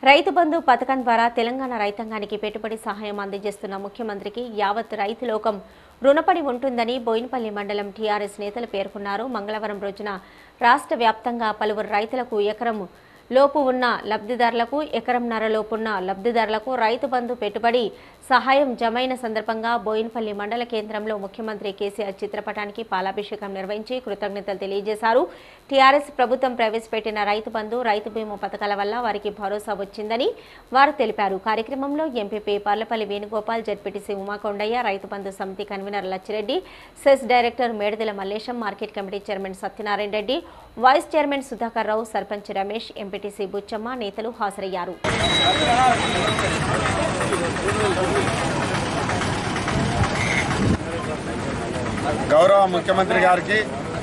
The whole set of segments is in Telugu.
రైతు బంధు పథకం ద్వారా తెలంగాణ రైతాంగానికి పెట్టుబడి సహాయం అందజేస్తున్న ముఖ్యమంత్రికి యావత్ రైతు లోకం రుణపడి ఉంటుందని బోయినపల్లి మండలం టీఆర్ఎస్ నేతలు పేర్కొన్నారు మంగళవారం రోజున రాష్ట్ర వ్యాప్తంగా పలువురు రైతులకు ఎకరం లోపు ఉన్న లబ్ధిదారులకు ఎకరంన్నర లోపున్న లబ్ధిదారులకు రైతు బంధు పెట్టుబడి సహాయం జమైన సందర్భంగా బోయినపల్లి మండల కేంద్రంలో ముఖ్యమంత్రి కేసీఆర్ చిత్రపటానికి పాలాభిషేకం నిర్వహించి కృతజ్ఞతలు తెలియజేశారు టీఆర్ఎస్ ప్రభుత్వం ప్రవేశపెట్టిన రైతు బంధు రైతు బీమా పథకాల వల్ల వారికి భరోసా వచ్చిందని వారు తెలిపారు కార్యక్రమంలో ఎంపీపీ పర్లపల్లి వేణుగోపాల్ జడ్పీటీసీ ఉమాకొండయ్య రైతు బంధు సమితి convener Lachireddy cess director Medadala Mallesham market committee chairman Satyanarayana Reddy vice chairman Sudhakar Rao sarpanch Ramesh MPTC Buchamma నేతలు హాజరయ్యారు గౌరవ ముఖ్యమంత్రి గారికి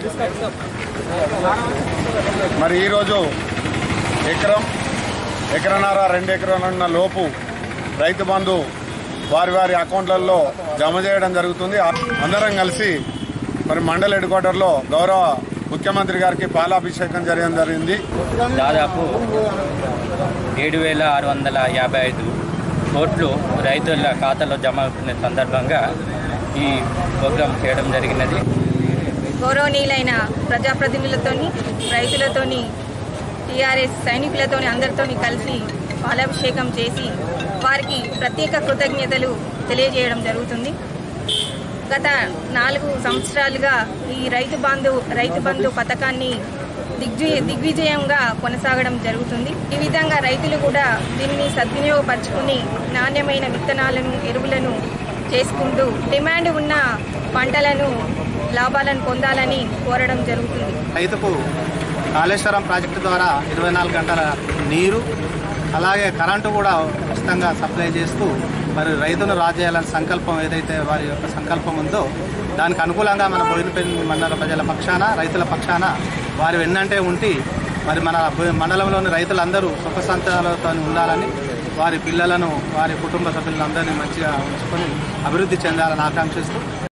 మరి ఈరోజు ఎకరం ఎకరన్నర రెండు ఎకరాలన్న లోపు రైతు బంధు వారి వారి అకౌంట్లలో జమ చేయడం జరుగుతుంది అందరం కలిసి మరి మండల హెడ్ క్వార్టర్లో గౌరవ ముఖ్యమంత్రి గారికి పాలాభిషేకం జరగడం జరిగింది దాదాపు ఏడు వేల ఆరు వందల యాభై ఐదు కోట్లు రైతుల ఖాతాలో జమ అవుతున్న సందర్భంగా ఈ ప్రోగ్రాం చేయడం జరిగినది గౌరవనీయులైన ప్రజాప్రతినిధులతోని రైతులతోని టీఆర్ఎస్ సైనికులతోని అందరితోని కలిసి పాలాభిషేకం చేసి వారికి ప్రత్యేక కృతజ్ఞతలు తెలియజేయడం జరుగుతుంది గత నాలుగు సంవత్సరాలుగా ఈ రైతు బంధు రైతు బంధు పథకాన్ని దిగ్విజయ దిగ్విజయంగా కొనసాగడం జరుగుతుంది ఈ విధంగా రైతులు కూడా దీనిని సద్వినియోగపరచుకుని నాణ్యమైన విత్తనాలను ఎరువులను చేసుకుంటూ డిమాండ్ ఉన్న పంటలను లాభాలను పొందాలని కోరడం జరుగుతుంది రైతుకు కాళేశ్వరం ప్రాజెక్టు ద్వారా ఇరవై నాలుగు గంటల నీరు అలాగే కరెంటు కూడా ఉచితంగా సప్లై చేస్తూ మరి రైతును రాజేయాలనే సంకల్పం ఏదైతే వారి యొక్క సంకల్పం ఉందో దానికి అనుకూలంగా మన బోయినపల్లి మండల ప్రజల పక్షాన రైతుల పక్షాన వారి వెన్నంటే ఉండి మరి మన బోయి- మండలంలోని రైతులందరూ సుఖ సంతాలతో ఉండాలని వారి పిల్లలను వారి కుటుంబ సభ్యులందరినీ మంచిగా ఉంచుకొని అభివృద్ధి చెందాలని ఆకాంక్షిస్తూ